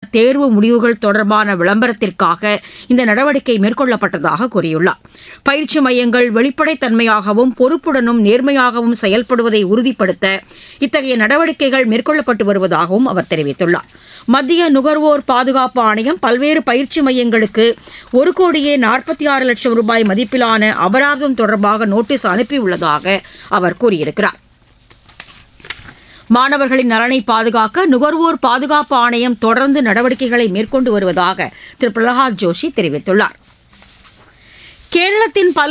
தேர்வு முடிவுகள் தொடர்பான விளம்பரத்திற்காக இந்த நடவடிக்கை மேற்கொள்ளப்பட்டதாக கூறியுள்ளார் பயிற்சி மையங்கள் வெளிப்படைத்தன்மையாகவும் பொறுப்புடனும் நேர்மையாகவும் செயல்படுவதை உறுதிப்படுத்த இத்தகைய நடவடிக்கைகள் மேற்கொள்ளப்பட்டு வருவதாகவும் அவர் தெரிவித்துள்ளார் மத்திய நுகர்வோர் பாதுகாப்பு ஆணையம் பல்வேறு பயிற்சி மையங்களுக்கு ஒரு கோடியே நாற்பத்தி ஆறு லட்சம் ரூபாய் மதிப்பிலான அபராதம் தொடர்பாக நோட்டீஸ் அனுப்பியுள்ளதாக அவர் கூறியிருக்கிறார் மாணவர்களின் நலனை பாதுகாக்க நுகர்வோர் பாதுகாப்பு ஆணையம் தொடர்ந்து நடவடிக்கைகளை மேற்கொண்டு வருவதாக திரு பிரகலாத் ஜோஷி தெரிவித்துள்ளார் கேரளத்தின் பல